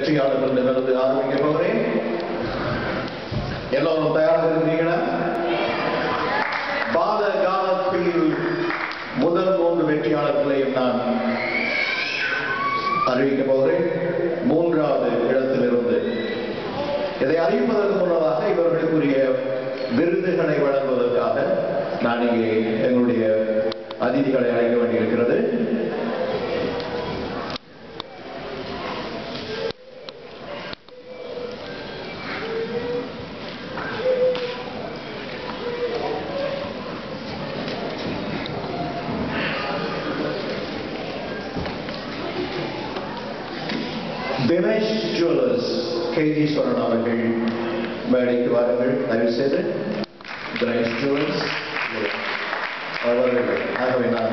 வெற்றியாளர்கள் நிகழ்ந்து ஆரம்பிக்க போகிறேன் எல்லோரும் தயாராக இருக்கிறீங்களா பால காலத்தில் முதல் மூன்று வெற்றியாளர்களையும் நான் அறிவிக்க போகிறேன் மூன்றாவது இடத்திலிருந்து இதை அறிவிப்பதற்கு முன்னதாக இவர்களுக்குரிய விருதுகளை வழங்குவதற்காக நான் இங்கே எங்களுடைய அதிதிகளை அழைக்க வேண்டியிருக்கிறது தினேஷ் ஜுவல்லர்ஸ் கேதீஸ்வரன் அவர்கள் மேடைக்கு வாருங்கள் தயவு செய்து தினேஷ் ஜுவல்லர்ஸ் அவர்கள் ஆகவே நான்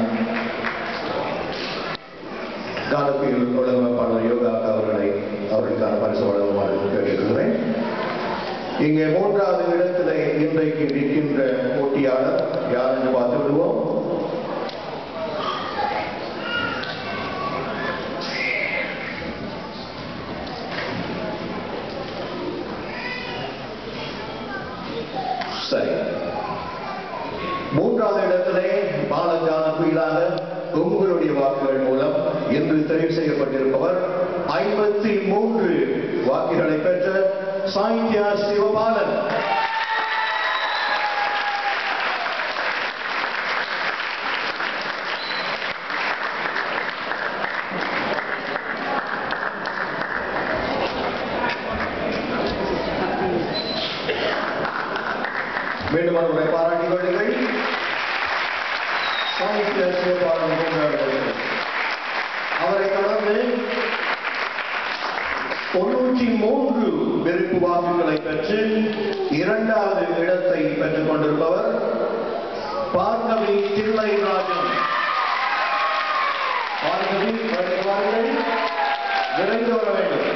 காலத்தில் ஒழுங்கமைப்பாளர் யோகா அவர்களை அவர்களுக்கான பரிசு வழங்குமாறு கேட்டுக்கொள்கிறேன் இங்கே மூன்றாவது இடத்திலே இன்றைக்கு நிற்கின்ற போட்டியாளர் யார் என்று பார்த்து விடுவோம் சரி மூன்றாவது இடத்திலே பாலஜான குயிலாக உங்களுடைய வாக்குகள் மூலம் இன்று தெரிவு செய்யப்பட்டிருப்பவர் ஐம்பத்தி மூன்று வாக்குகளை பெற்ற சாந்தியா சிவபாலன் மீண்டும் ஒரு முறை பாராட்டிக் கொள்ளுங்கள் சாகித்ய சிவபாலன் மூன்றாவது அவரை தொடர்ந்து தொண்ணூற்றி மூன்று வெறுப்பு வாக்குகளை பெற்று இரண்டாவது இடத்தை பெற்றுக் கொண்டிருப்பவர் பார்கவி தில்லைராஜன் பார்கவி வருகிறார்கள் விரைந்து வர வேண்டும்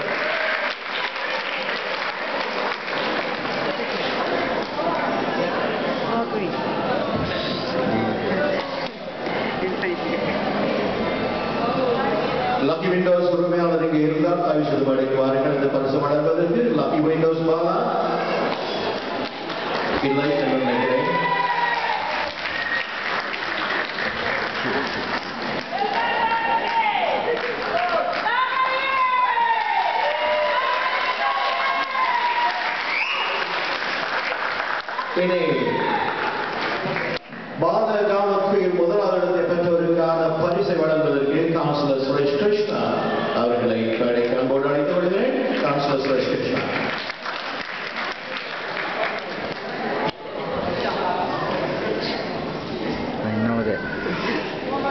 லக்கி விண்டோஸ் உரிமையாளர் இங்கே இருந்தால் தயவு செய்து மேடைக்கு வாருங்கள் இந்த பரிசு வழங்குவதற்கு லக்கி விண்டோஸ் பாலா இல்லை என்று நினைக்கிறேன் இனி பாலகாலத்தில் முதலாவது இடத்தை பெற்றவருக்கான பரிசை வழங்குவதற்கு கான்சலர் சுரேஷ் கிருஷ்ணா அவர்களை மேடைக்கு அன்போடு அழைத்து விடுகிறேன் கான்சலர் Suresh Krishna I know that.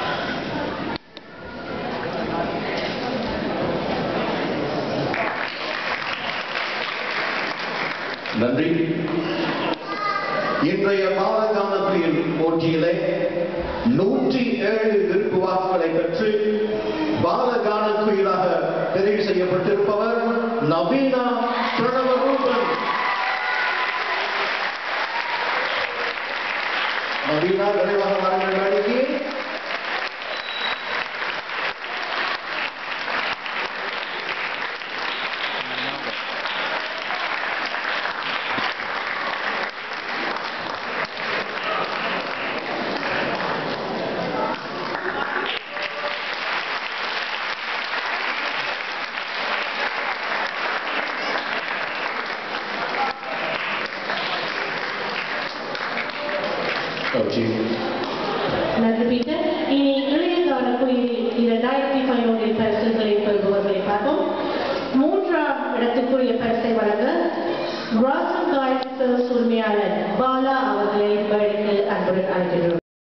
நன்றி இன்றைய பாலகாலத்தில் போட்டியிலே நூற்றி ஏழு விருப்பு வாக்குகளை பெற்று பாலகான குயிலாக தெரிவு செய்யப்பட்டிருப்பவர் நவீனா பிரணவரூபன் நவீனா விரைவாக வாருங்கள் மேடைக்கு கௌச்சி நன்றி பீட்டர் இனி இளைய கால குயிலில் இரண்டாயிரத்தி பதினொன்றில் பரிசுகளை பெறுபவர்களை பார்ப்போம் மூன்றாம் இடத்துக்குரிய பரிசை வழங்க ராசன் காய்ச்சல் உரிமையாளர் பாலா அவர்களை மேடைக்கு அன்புடன் அழைக்கிறோம்